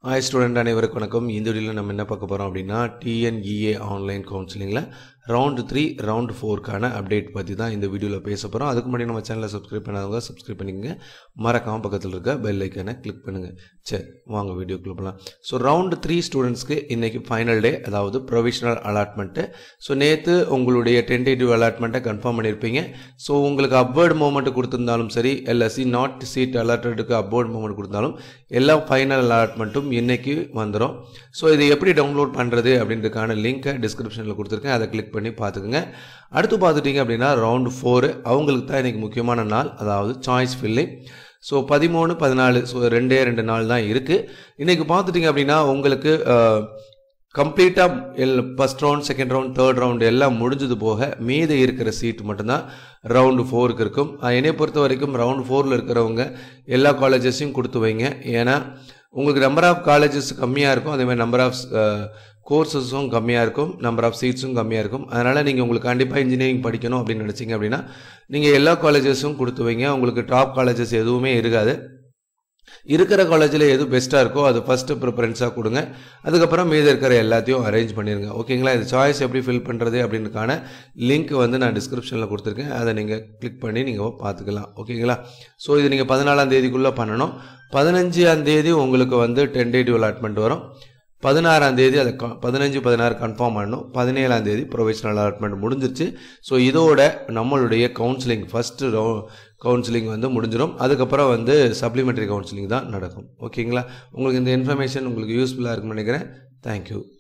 hi student அனைவருக்கும் வணக்கம் இந்த வீடியோவில் நம்ம என்ன பார்க்க போகிறோம் அப்படின்னா டிஎன்இஏ ஆன்லைன் கவுன்சிலிங்கில் ரவுண்டு த்ரீ ரவுண்டு ஃபோருக்கான அப்டேட் பற்றி தான் இந்த வீடியோவில் பேச போகிறோம் அதுக்கு முன்னாடி நம்ம சேனலை சப்ஸ்கிரைப் பண்ணாதவங்க சப்ஸ்கிரைப் பண்ணிக்கங்க மறக்காம பக்கத்தில் இருக்க பெல் ஐக்கானை கிளிக் பண்ணுங்கள் சரி வாங்க வீடியோக்குள்ள போகலாம் ஸோ ரவுண்டு த்ரீ ஸ்டூடெண்ட்ஸ்க்கு இன்றைக்கி ஃபைனல் டே அதாவது ப்ரொவிஷனல் அலாட்மெண்ட்டு ஸோ நேற்று உங்களுடைய டென்டேட்டிவ் அலாட்மெண்ட்டை கன்ஃபார்ம் பண்ணியிருப்பீங்க ஸோ உங்களுக்கு அப்வேர்டு மூமெண்ட் கொடுத்துருந்தாலும் சரி எல்எஸ்சி நாட் சீட் அலாட்டடுக்கு அப்வேர்டு மூமெண்ட் கொடுத்தாலும் எல்லா ஃபைனல் அலாட்மெண்ட்டும் இன்னைக்கு வந்துடும் ஸோ இதை எப்படி டவுன்லோட் பண்ணுறது அப்படின்றதுக்கான லிங்க்கை டிஸ்கிரிப்ஷனில் கொடுத்துருக்கேன் அதை கிளிக் பண்ணி பார்த்துக்குங்க அடுத்து பார்த்துட்டிங்க அப்படின்னா ரவுண்டு ஃபோரு அவங்களுக்கு தான் இன்றைக்கி முக்கியமான நாள் அதாவது சாய்ஸ் ஃபில்லிங் ஸோ பதிமூணு பதினாலு ஸோ ரெண்டே ரெண்டு நாள் தான் இருக்குது இன்றைக்கி பார்த்துட்டிங்க அப்படின்னா உங்களுக்கு கம்ப்ளீட்டாக எல் first round second round third round எல்லாம் முடிஞ்சது போக மீதி இருக்கிற சீட் மட்டும்தான் ரவுண்டு ஃபோருக்கு இருக்கும் என்னை பொறுத்த வரைக்கும் ரவுண்டு ஃபோரில் இருக்கிறவங்க எல்லா காலேஜஸையும் கொடுத்து வைங்க ஏன்னா உங்களுக்கு நம்பர் ஆஃப் காலேஜஸ் கம்மியாக இருக்கும் அதேமாதிரி நம்பர் ஆஃப் கோர்சஸும் கம்மியாக இருக்கும் நம்பர் ஆஃப் சீட்ஸும் கம்மியாக இருக்கும் அதனால் நீங்கள் உங்களுக்கு கண்டிப்பாக இன்ஜினியரிங் படிக்கணும் அப்படின்னு நினச்சிங்க அப்படின்னா நீங்கள் எல்லா காலேஜஸும் கொடுத்து வைங்க உங்களுக்கு டாப் காலேஜஸ் எதுவுமே இருக்காது இருக்கிற காலேஜில் எது பெஸ்ட்டாக இருக்கோ அது ஃபஸ்ட்டு ப்ரிஃபரன்ஸாக கொடுங்க அதுக்கப்புறம் மீது இருக்கிற எல்லாத்தையும் அரேஞ்ச் பண்ணிடுங்க ஓகேங்களா இது சாய்ஸ் எப்படி ஃபில் பண்ணுறது அப்படின்றக்கான லிங்க் வந்து நான் டிஸ்கிரிப்ஷனில் கொடுத்துருக்கேன் அதை நீங்கள் கிளிக் பண்ணி நீங்கள் பார்த்துக்கலாம் ஓகேங்களா ஸோ இது நீங்கள் பதினாலாம் தேதிக்குள்ளே பண்ணணும் பதினஞ்சாம் தேதி உங்களுக்கு வந்து டென்டேட்டிவ் அலாட்மெண்ட் வரும் பதினாறாம் தேதி அதை பதினஞ்சு பதினாறு கன்ஃபார்ம் பண்ணணும் பதினேழாம் தேதி ப்ரொவிஷனல் அலாட்மெண்ட் முடிஞ்சிருச்சு ஸோ இதோட நம்மளுடைய கவுன்சிலிங் ஃபஸ்ட்டு ரவு கவுன்சிலிங் வந்து முடிஞ்சிடும் அதுக்கப்புறம் வந்து சப்ளிமெண்ட்ரி கவுன்சிலிங் தான் நடக்கும் ஓகேங்களா உங்களுக்கு இந்த இன்ஃபர்மேஷன் உங்களுக்கு யூஸ்ஃபுல்லாக இருக்குன்னு நினைக்கிறேன் தேங்க்யூ